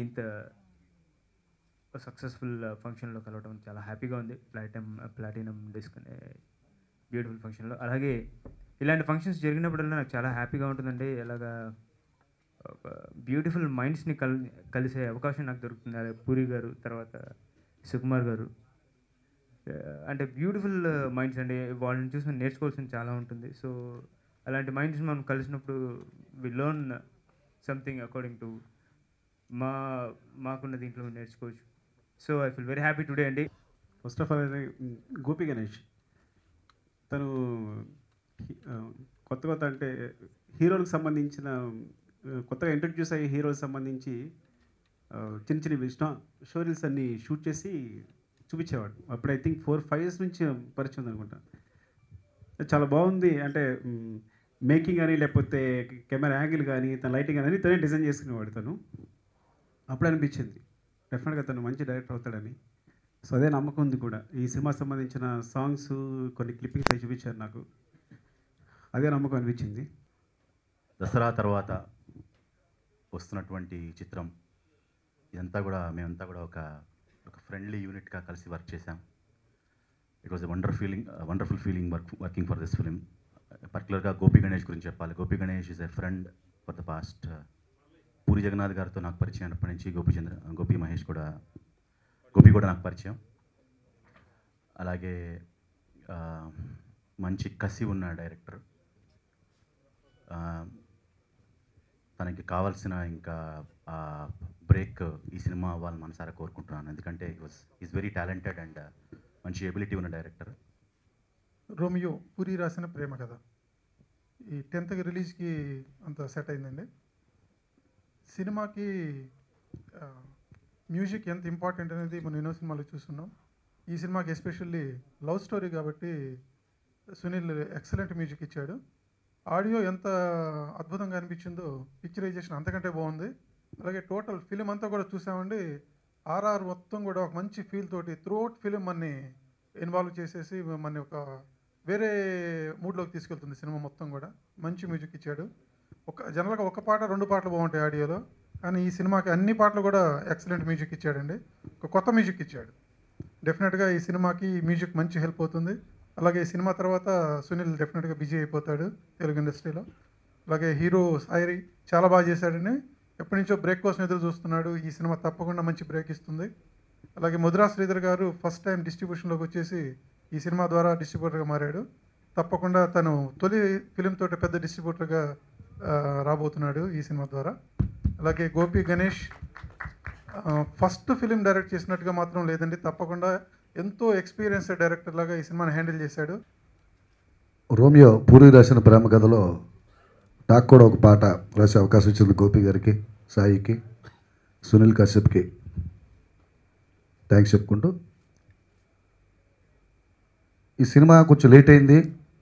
ఇంత సక్సెస్ఫుల్ ఫంక్షన్లో కలవడం చాలా హ్యాపీగా ఉంది ప్లాటినం ప్లాటినం డిస్క్ అనే బ్యూటిఫుల్ ఫంక్షన్లో అలాగే ఇలాంటి ఫంక్షన్స్ జరిగినప్పుడల్లా నాకు చాలా హ్యాపీగా ఉంటుందండి ఇలాగా ఒక బ్యూటిఫుల్ మైండ్స్ని కల్ కలిసే అవకాశం నాకు దొరుకుతుంది అలాగే పూరి గారు తర్వాత సుకుమార్ గారు ఆ, అంటే బ్యూటిఫుల్ మైండ్స్ అండి వాళ్ళని చూసి మనం నేర్చుకోవాల్సింది చాలా ఉంటుంది సో అలాంటి మైండ్స్ మనం కలిసినప్పుడు we learn something according to మా మాకున్న దీంట్లో మేము నేర్చుకోవచ్చు so I feel very happy today అండి ఫస్ట్ ఆఫ్ ఆల్ అయితే మ్, గోపి గణేష్ తను హి- ఆ, కొత్త కొత్త అంటే హీరోలకు సంబంధించిన ఆ, కొత్తగా ఇంట్రడ్యూస్ అయ్యే హీరోలకు సంబంధించి ఆ, చిన్న చిన్న ఇష్టం స్టోరీస్ అన్ని షూట్ చేసి చూపించేవాడు అప్పుడు I think four five years నుంచి పరిచయం ఉంది అనుకుంటా చాలా బాగుంది అంటే మేకింగ్ కానీ లేకపోతే కెమెరా యాంగిల్ కానీ తన లైటింగ్ కానీ తనే డిజైన్ చేసుకునేవాడు తను అప్పుడు అనిపించింది డెఫినెట్గా తను మంచి డైరెక్టర్ అవుతాడని సో అదే నమ్మకం ఉంది కూడా ఈ సినిమా సంబంధించిన సాంగ్స్ కొన్ని క్లిప్పింగ్స్ అవి చూపించారు నాకు అదే నమ్మకం అనిపించింది దసరా తర్వాత వస్తున్నటువంటి చిత్రం ఇదంతా కూడా మేమంతా కూడా ఒక ఒక ఫ్రెండ్లీ యూనిట్గా కలిసి వర్క్ చేశాం it was a wonder feeling wonderful feeling work working for this film పర్టికులర్గా గోపి గణేష్ గురించి చెప్పాలి Gopi Ganesh is a friend for the past Puri Jagannath గారితో నాకు పరిచయం అయినప్పటి నుంచి గోపిచంద్ర గోపి మహేష్ కూడా గోపి కూడా నాకు పరిచయం అలాగే ఆ, మంచి కసి ఉన్న డైరెక్టర్ ఆ, తనకి కావాల్సిన ఇంకా బ్రేక్ ఈ సినిమా అవ్వాలని మనసారా కోరుకుంటున్నాను ఎందుకంటే was is very talented and మంచి ఎబిలిటీ ఉన్న డైరెక్టర్ రోమియో పూరి రాసిన ప్రేమ కథ ఈ టెన్త్కి రిలీజ్కి అంత సెట్ అయిందండి సినిమాకి ఆ, మ్యూజిక్ ఎంత ఇంపార్టెంట్ అనేది మనం ఎన్నో సినిమాలో చూస్తున్నాం ఈ సినిమాకి ఎస్పెషల్లీ లవ్ స్టోరీ కాబట్టి సునీల్ ఎక్సలెంట్ మ్యూజిక్ ఇచ్చాడు ఆడియో ఎంత అద్భుతంగా అనిపించిందో పిక్చరైజేషన్ అంతకంటే బాగుంది అలాగే టోటల్ ఫిలిం అంతా కూడా చూసామండి ఆర్ఆర్ మొత్తం కూడా ఒక మంచి ఫీల్ తోటి త్రూఅవుట్ ఫిలిం మనని ఇన్వాల్వ్ చేసేసి మన ఒక వేరే మూడ్లోకి తీసుకెళ్తుంది సినిమా మొత్తం కూడా మంచి మ్యూజిక్ ఇచ్చాడు ఒక జనరల్గా ఒక పాట రెండు పాటలు బాగుంటాయి ఆడియోలో కానీ ఈ సినిమాకి అన్ని పాటలు కూడా ఎక్సలెంట్ మ్యూజిక్ ఇచ్చాడండి ఒక కొత్త మ్యూజిక్ ఇచ్చాడు డెఫినెట్గా ఈ సినిమాకి ఈ మ్యూజిక్ మంచి హెల్ప్ అవుతుంది అలాగే ఈ సినిమా తర్వాత సునీల్ డెఫినెట్గా బిజీ అయిపోతాడు తెలుగు ఇండస్ట్రీలో అలాగే హీరో సాయిరి చాలా బాగా చేశాడని ఎప్పటి నుంచో బ్రేక్ కోసం ఎదురు చూస్తున్నాడు ఈ సినిమా తప్పకుండా మంచి బ్రేక్ ఇస్తుంది అలాగే ముద్రా శ్రీధర్ గారు ఫస్ట్ టైం డిస్ట్రిబ్యూషన్లోకి వచ్చేసి ఈ సినిమా ద్వారా డిస్ట్రిబ్యూటర్గా మారాడు తప్పకుండా తను తొలి ఫిలిం తోటి పెద్ద డిస్ట్రిబ్యూటర్గా ఆ, రాబోతున్నాడు ఈ సినిమా ద్వారా అలాగే Gopi Ganesh first film direct చేసినట్టుగా మాత్రం లేదండి తప్పకుండా ఎంతో ఎక్స్పీరియన్స్డ్ డైరెక్టర్ లాగా ఈ సినిమాని హ్యాండిల్ చేశాడు రోమియో పూరి రాసిన ప్రేమ కథలో నాకు కూడా ఒక పాట రాసే అవకాశం ఇచ్చింది గోపి గారికి సాయికి సునీల్ కశ్యప్కి థ్యాంక్స్ చెప్పుకుంటూ ఈ సినిమా కొంచెం లేట్ అయింది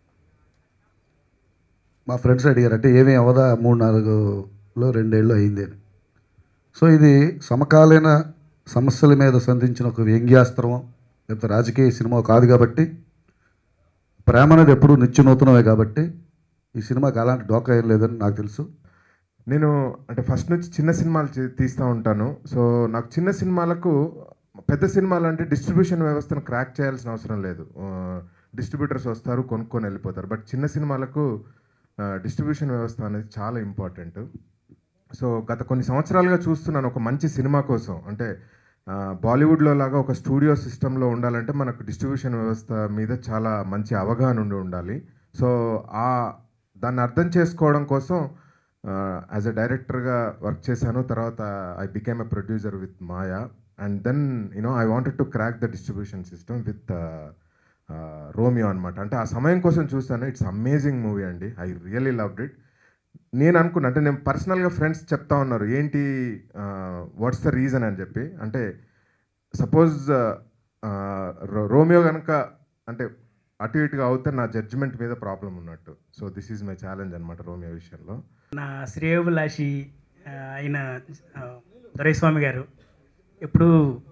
మా ఫ్రెండ్స్ అడిగారు అంటే ఏమీ అవదా మూడు నాలుగులో రెండేళ్ళు అయింది అని సో ఇది సమకాలీన సమస్యల మీద సంధించిన ఒక వ్యంగ్యాస్త్రం లేకపోతే రాజకీయ సినిమా కాదు కాబట్టి ప్రేమ అనేది ఎప్పుడూ నిత్య నూతనమే కాబట్టి ఈ సినిమాకి అలాంటి డోకా ఏం లేదని నాకు తెలుసు నేను అంటే ఫస్ట్ నుంచి చిన్న సినిమాలు చే- తీస్తూ ఉంటాను సో నాకు చిన్న సినిమాలకు పెద్ద సినిమాలు అంటే డిస్ట్రిబ్యూషన్ వ్యవస్థను క్రాక్ చేయాల్సిన అవసరం లేదు డిస్ట్రిబ్యూటర్స్ వస్తారు కొనుక్కొని వెళ్ళిపోతారు బట్ చిన్న సినిమాలకు డిస్ట్రిబ్యూషన్ వ్యవస్థ అనేది చాలా ఇంపార్టెంట్ సో గత కొన్ని సంవత్సరాలుగా చూస్తున్నాను ఒక మంచి సినిమా కోసం అంటే ఆ, బాలీవుడ్లో లాగా ఒక స్టూడియో సిస్టంలో ఉండాలంటే మనకు డిస్ట్రిబ్యూషన్ వ్యవస్థ మీద చాలా మంచి అవగాహన ఉండి ఉండాలి సో ఆ దాన్ని అర్థం చేసుకోవడం కోసం యాజ్ అ డైరెక్టర్గా వర్క్ చేశాను తర్వాత I became a producer with Maya and then you know I wanted to crack the distribution system with Romeo అనమాట అంటే ఆ సమయం కోసం చూస్తాను ఇట్స్ అమేజింగ్ మూవీ అండి ఐ రియలీ లవ్డ్ ఇట్ నేను అనుకున్నా అంటే నేను పర్సనల్గా ఫ్రెండ్స్ చెప్తా ఉన్నారు ఏంటి వాట్స్ ద రీజన్ అని చెప్పి అంటే సపోజ్ రోమియో కనుక అంటే అటు ఇటుగా అవుతే నా జడ్జిమెంట్ మీద ప్రాబ్లం ఉన్నట్టు so this is my challenge అనమాట రోమియో విషయంలో నా శ్రేయోభిలాషి ఆ, అయిన ఆ, దొరైస్వామి గారు ఇప్పుడు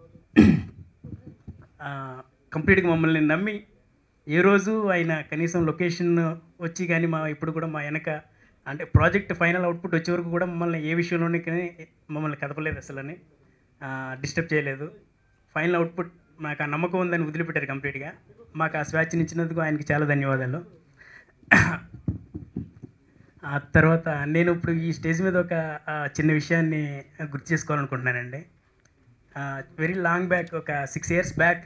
కంప్లీట్గా మమ్మల్ని నమ్మి ఏ రోజు ఆయన కనీసం లొకేషన్ వచ్చి కానీ మా ఇప్పుడు కూడా మా వెనక అంటే ప్రాజెక్ట్ ఫైనల్ అవుట్పుట్ వచ్చే వరకు కూడా మమ్మల్ని ఏ విషయంలోనే కానీ మమ్మల్ని కదపలేదు అసలని డిస్టర్బ్ చేయలేదు ఫైనల్ అవుట్పుట్ మాకు ఆ నమ్మకం ఉందని వదిలిపెట్టారు కంప్లీట్గా మాకు ఆ స్వేచ్ఛని ఇచ్చినందుకు ఆయనకి చాలా ధన్యవాదాలు ఆ తర్వాత నేను ఇప్పుడు ఈ స్టేజ్ మీద ఒక ఆ, చిన్న విషయాన్ని గుర్తు చేసుకోవాలనుకుంటున్నానండి వెరీ లాంగ్ బ్యాక్ ఒక సిక్స్ ఇయర్స్ బ్యాక్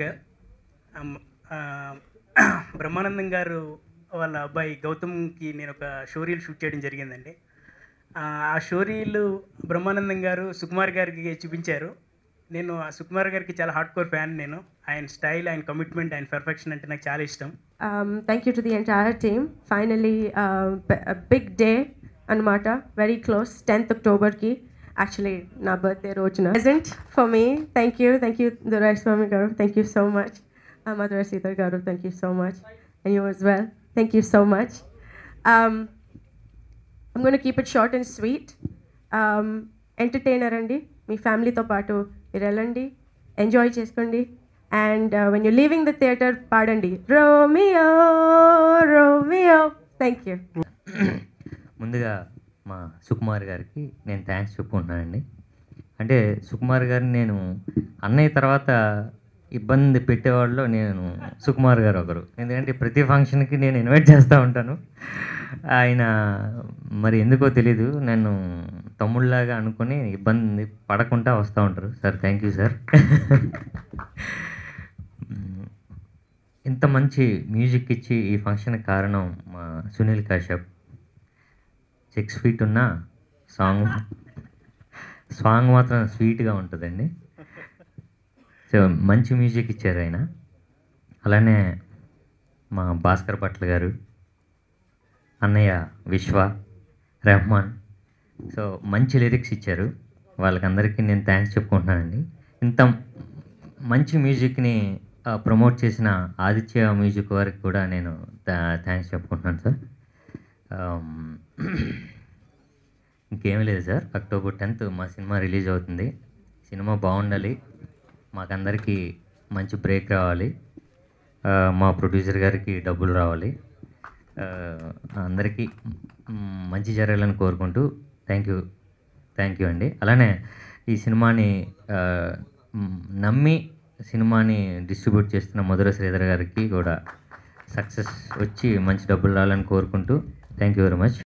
బ్రహ్మానందం గారు వాళ్ళ అబ్బాయి గౌతమ్కి నేను ఒక షోరీలు షూట్ చేయడం జరిగిందండి ఆ, ఆ షోరీలు బ్రహ్మానందం గారు సుకుమార్ గారికి చూపించారు నేను ఆ సుకుమార్ గారికి చాలా హార్డ్ కోర్ ఫ్యాన్ నేను ఆయన స్టైల్ ఆయన కమిట్మెంట్ ఆయన పర్ఫెక్షన్ అంటే నాకు చాలా ఇష్టం Um, thank you to the entire team. Finally, uh, b- a big day, Anmata, very close, 10th October ki. Actually, na birthday rojna. Present for me. Thank you. Thank you, Durai Swami Garu. Thank you so much. Uh, Madhura Sita Garu, thank you so much. And you as well. Thank you so much. Um, I'm going to keep it short and sweet. Um, entertainer అండి మీ ఫ్యామిలీతో పాటు మీరు వెళ్ళండి enjoy చేసుకోండి and when you leaving the theatre పాడండి Romeo Romeo thank you ముందుగా మా సుకుమార్ గారికి నేను థ్యాంక్స్ చెప్పుకుంటున్నానండి అంటే సుకుమార్ గారిని నేను అన్నయ్య తర్వాత ఇబ్బంది పెట్టేవాళ్ళు నేను సుకుమార్ గారు ఒకరు ఎందుకంటే ప్రతి ఫంక్షన్కి నేను ఇన్వైట్ చేస్తూ ఉంటాను ఆయన మరి ఎందుకో తెలీదు నన్ను తమ్ముళ్ళలాగా అనుకొని ఇబ్బంది పడకుండా వస్తూ ఉంటారు సార్ థ్యాంక్ యూ సార్ ఇంత మంచి మ్యూజిక్ ఇచ్చి ఈ ఫంక్షన్కి కారణం మా సునీల్ కాశ్యప్ సిక్స్ ఫీట్ ఉన్న సాంగ్ సాంగ్ మాత్రం స్వీట్గా ఉంటుందండి సో మంచి మ్యూజిక్ ఇచ్చారు ఆయన అలానే మా భాస్కర్ భట్ల గారు అన్నయ్య విశ్వ రెహమాన్ సో మంచి లిరిక్స్ ఇచ్చారు వాళ్ళకందరికీ నేను థ్యాంక్స్ చెప్పుకుంటున్నానండి ఇంత మంచి మ్యూజిక్ని ప్రమోట్ చేసిన ఆదిత్య మ్యూజిక్ వారికి కూడా నేను థ్యాంక్స్ చెప్పుకుంటున్నాను సార్ ఇంకేమీ లేదు సార్ అక్టోబర్ టెన్త్ మా సినిమా రిలీజ్ అవుతుంది సినిమా బాగుండాలి మాకందరికీ మంచి బ్రేక్ రావాలి ఆ, మా ప్రొడ్యూసర్ గారికి డబ్బులు రావాలి ఆ, అందరికీ మ్, మంచి జరగాలని కోరుకుంటూ థ్యాంక్ యూ థ్యాంక్ యూ అండి అలానే ఈ సినిమాని ఆ, మ్, నమ్మి సినిమాని డిస్ట్రిబ్యూట్ చేస్తున్న మధుర శ్రీధర్ గారికి కూడా సక్సెస్ వచ్చి మంచి డబ్బులు రావాలని కోరుకుంటూ థ్యాంక్ యూ వెరీ మచ్